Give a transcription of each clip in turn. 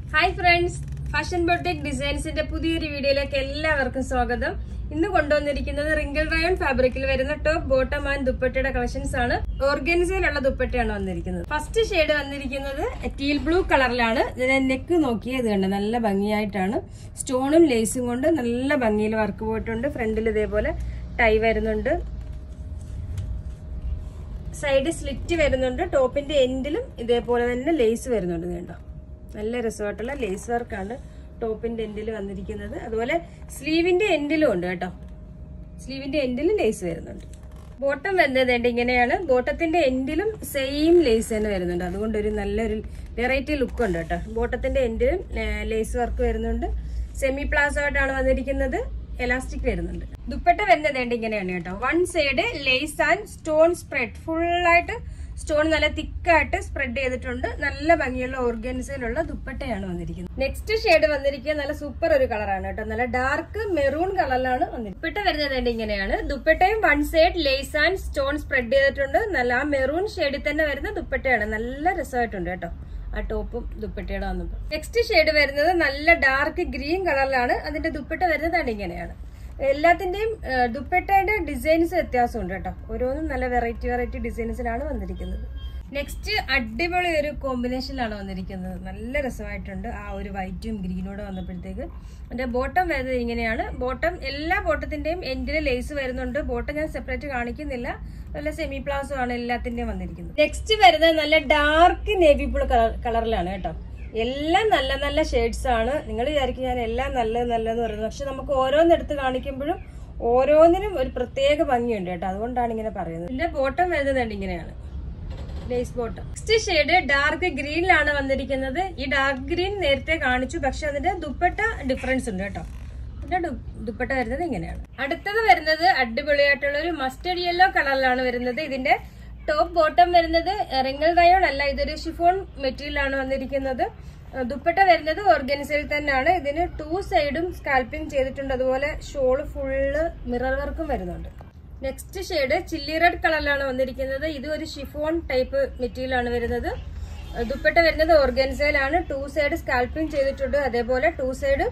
hi friends fashion boutique ഡിസൈൻസിന്റെ പുതിയൊരു വീഡിയോയിലേക്ക് എല്ലാവർക്കും സ്വാഗതം ഇന്ന് കൊണ്ടുവന്നിരിക്കുന്നത് റിങ്കിൾ റയോൺ ഫാബ്രിക്കിൽ വരുന്ന ടോപ്പ് ബോട്ടം ആൻഡ് ദുപ്പട്ടയുടെ കളക്ഷൻസ് ആണ് ഓർഗൻസയിലുള്ള ദുപ്പട്ടയാണ് വന്നിരിക്കുന്നത് ഫസ്റ്റ് ഷെയ്ഡ് വന്നിരിക്കുന്നത് ടീൽ ബ്ലൂ കളറിലാണ് ഇതിന്റെ നെക്ക് നോക്കിയത് കണ്ട് നല്ല ഭംഗിയായിട്ടാണ് സ്റ്റോണും ലേസും കൊണ്ട് നല്ല ഭംഗിയിൽ വർക്ക് പോയിട്ടുണ്ട് ഫ്രണ്ടിൽ ഇതേപോലെ ടൈ വരുന്നുണ്ട് സൈഡ് സ്ലിറ്റ് വരുന്നുണ്ട് ടോപ്പിന്റെ എൻഡിലും ഇതേപോലെ തന്നെ ലേസ് വരുന്നുണ്ട് ഇത് കണ്ടോ നല്ല രസമായിട്ടുള്ള ലേസ് വർക്കാണ് ടോപ്പിന്റെ എൻഡിൽ വന്നിരിക്കുന്നത് അതുപോലെ സ്ലീവിന്റെ എൻഡിലും ഉണ്ട് കേട്ടോ സ്ലീവിന്റെ എൻഡിലും ലേസ് വരുന്നുണ്ട് ബോട്ടം വരുന്നത് ഉണ്ട് ഇങ്ങനെയാണ് ബോട്ടത്തിന്റെ എൻഡിലും സെയിം ലേസ് തന്നെ വരുന്നുണ്ട് അതുകൊണ്ട് ഒരു നല്ലൊരു വെറൈറ്റി ലുക്ക് ഉണ്ട് കേട്ടോ ബോട്ടത്തിന്റെ എൻഡിലും ലേസ് വർക്ക് വരുന്നുണ്ട് സെമി പ്ലാസോ ആയിട്ടാണ് വന്നിരിക്കുന്നത് എലാസ്റ്റിക് വരുന്നുണ്ട് ദുപ്പട്ട വരുന്നത് ഉണ്ട് ഇങ്ങനെയാണ് കേട്ടോ one side lace and stone spread ഫുള്ളായിട്ട് സ്റ്റോൺ നല്ല തിക്കായിട്ട് സ്പ്രെഡ് ചെയ്തിട്ടുണ്ട് നല്ല ഭംഗിയുള്ള ഓർഗൻസിലുള്ള ദുപ്പട്ടയാണ് വന്നിരിക്കുന്നത് നെക്സ്റ്റ് ഷെയ്ഡ് വന്നിരിക്കുക നല്ല സൂപ്പർ ഒരു കളറാണ് കേട്ടോ നല്ല ഡാർക്ക് മെറൂൺ കളറിലാണ് വന്നിരിക്കുന്നത് ദുപ്പട്ട വരുന്നത് ഉണ്ട് ഇങ്ങനെയാണ് ദുപ്പട്ടയും one side lace and stone spread ചെയ്തിട്ടുണ്ട് നല്ല ആ മെറൂൺ ഷെയ്ഡിൽ തന്നെ വരുന്ന ദുപ്പട്ടയാണ് നല്ല രസമായിട്ടുണ്ട് കേട്ടോ ആ ടോപ്പും ദുപ്പട്ടയുടെ വന്നപ്പോൾ നെക്സ്റ്റ് ഷെയ്ഡ് വരുന്നത് നല്ല ഡാർക്ക് ഗ്രീൻ കളറിലാണ് അതിന്റെ ദുപ്പട്ട വരുന്നത് ഇങ്ങനെയാണ് എല്ലാത്തിന്റെയും ഏഹ്, ദുപ്പട്ടയുടെ ഡിസൈൻസ് വ്യത്യാസമുണ്ട് കേട്ടോ ഓരോന്നും നല്ല വെറൈറ്റി വെറൈറ്റി ഡിസൈൻസിലാണ് വന്നിരിക്കുന്നത് നെക്സ്റ്റ് അടിപൊളി ഒരു കോമ്പിനേഷനിലാണ് വന്നിരിക്കുന്നത് നല്ല രസമായിട്ടുണ്ട് ആ ഒരു വൈറ്റും ഗ്രീനോടെ വന്നപ്പോഴത്തേക്ക് അതിന്റെ ബോട്ടം വരുന്നത് ഇങ്ങനെയാണ് ബോട്ടം എല്ലാ ബോട്ടത്തിന്റെയും എൻഡിൽ ലേസ് വരുന്നുണ്ട് ബോട്ടം ഞാൻ സെപ്പറേറ്റ് കാണിക്കുന്നില്ല നല്ല സെമി പ്ലാസോ ആണ് എല്ലാത്തിന്റെയും വന്നിരിക്കുന്നത് നെക്സ്റ്റ് വരുന്നത് നല്ല ഡാർക്ക് നേവി ബ്ലൂ കളർ കളറിലാണ് കേട്ടോ എല്ലാം നല്ല നല്ല ഷെയ്ഡ്സ് ആണ് നിങ്ങൾ വിചാരിക്കും ഞാൻ എല്ലാം നല്ലത് നല്ലതെന്ന് പറയുന്നത് പക്ഷെ നമുക്ക് ഓരോന്നെടുത്ത് കാണിക്കുമ്പോഴും ഓരോന്നിനും ഒരു പ്രത്യേക ഭംഗിയുണ്ട് കേട്ടോ അതുകൊണ്ടാണ് ഇങ്ങനെ പറയുന്നത് ഇതിന്റെ ബോട്ടം വരുന്നത് ഇങ്ങനെയാണ് lace bottom next shade dark ഗ്രീനിലാണ് വന്നിരിക്കുന്നത് ഈ ഡാർക്ക് ഗ്രീൻ നേരത്തെ കാണിച്ചു പക്ഷെ അതിന്റെ ദുപ്പട്ട ഡിഫറൻസ് ഉണ്ട് കേട്ടോ ഇതിന്റെ ദു- ദുപ്പട്ട വരുന്നത് ഇങ്ങനെയാണ് അടുത്തത് വരുന്നത് അടിപൊളിയായിട്ടുള്ള ഒരു മസ്റ്റർഡ് യെല്ലോ കളറിലാണ് വരുന്നത് ഇതിന്റെ ടോപ്പ് ബോട്ടം വരുന്നത് റിംഗിൾ റയോൺ അല്ല ഇതൊരു ഷിഫോൺ മെറ്റീരിയൽ ആണ് വന്നിരിക്കുന്നത് ഏഹ് ദുപ്പട്ട വരുന്നത് ഓർഗൻസയിൽ തന്നെയാണ് ഇതിന് ടു സൈഡും സ്കാൽപ്പിംഗ് ചെയ്തിട്ടുണ്ട് അതുപോലെ ഷോള് ഫുള്ള് മിറർ വർക്കും വരുന്നുണ്ട് നെക്സ്റ്റ് ഷെയ്ഡ് ചില്ലി റെഡ് കളറിലാണ് വന്നിരിക്കുന്നത് ഇത് ഒരു ഷിഫോൺ ടൈപ്പ് മെറ്റീരിയൽ ആണ് വരുന്നത് ഏഹ് ദുപ്പട്ട വരുന്നത് ഓർഗൻസയിലാണ് ടു സൈഡ് സ്കാൽപ്പിംഗ് ചെയ്തിട്ടുണ്ട് അതേപോലെ ടു സൈഡ്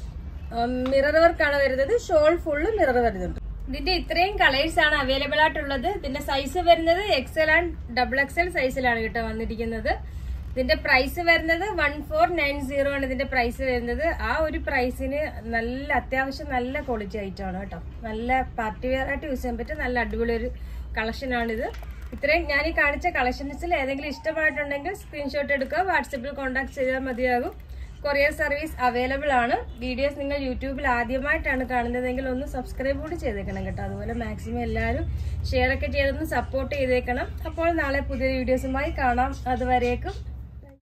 മിറർ വർക്കാണ് വരുന്നത് ഷോൾ ഫുള്ള് മിറർ വരുന്നുണ്ട് ഇതിന്റെ ഇത്രയും കളേഴ്സ് ആണ് അവൈലബിൾ ആയിട്ടുള്ളത് ഇതിന്റെ സൈസ് വരുന്നത് എക്സൽ ആൻഡ് ഡബിൾ എക്സൽ സൈസിലാണ് കേട്ടോ വന്നിരിക്കുന്നത് ഇതിന്റെ പ്രൈസ് വരുന്നത് വൺ ഫോർ നയൻ സീറോ ആണ് ഇതിന്റെ പ്രൈസ് വരുന്നത് ആ ഒരു പ്രൈസിന് നല്ല അത്യാവശ്യം നല്ല ക്വാളിറ്റി ഐറ്റമാണ് കേട്ടോ നല്ല പാർട്ടി വെയർ ആയിട്ട് യൂസ് ചെയ്യാൻ പറ്റിയ നല്ല അടിപൊളി ഒരു കളക്ഷനാണിത് ഇത്രയും ഞാൻ ഈ കാണിച്ച കളക്ഷൻസിൽ ഏതെങ്കിലും ഇഷ്ടമായിട്ടുണ്ടെങ്കിൽ സ്ക്രീൻഷോട്ട് എടുക്കുക വാട്സപ്പിൽ കോൺടാക്ട് ചെയ്താൽ മതിയാകും കൊറിയർ സർവീസ് അവൈലബിൾ ആണ് വീഡിയോസ് നിങ്ങൾ യൂട്യൂബിൽ ആദ്യമായിട്ടാണ് കാണുന്നതെങ്കിൽ ഒന്ന് സബ്സ്ക്രൈബ് കൂടി ചെയ്തേക്കണം കേട്ടോ അതുപോലെ മാക്സിമം എല്ലാവരും ഷെയർ ഒക്കെ ചെയ്തൊന്ന് സപ്പോർട്ട് ചെയ്തേക്കണം അപ്പോൾ നാളെ പുതിയ വീഡിയോസുമായി കാണാം അതുവരേക്കും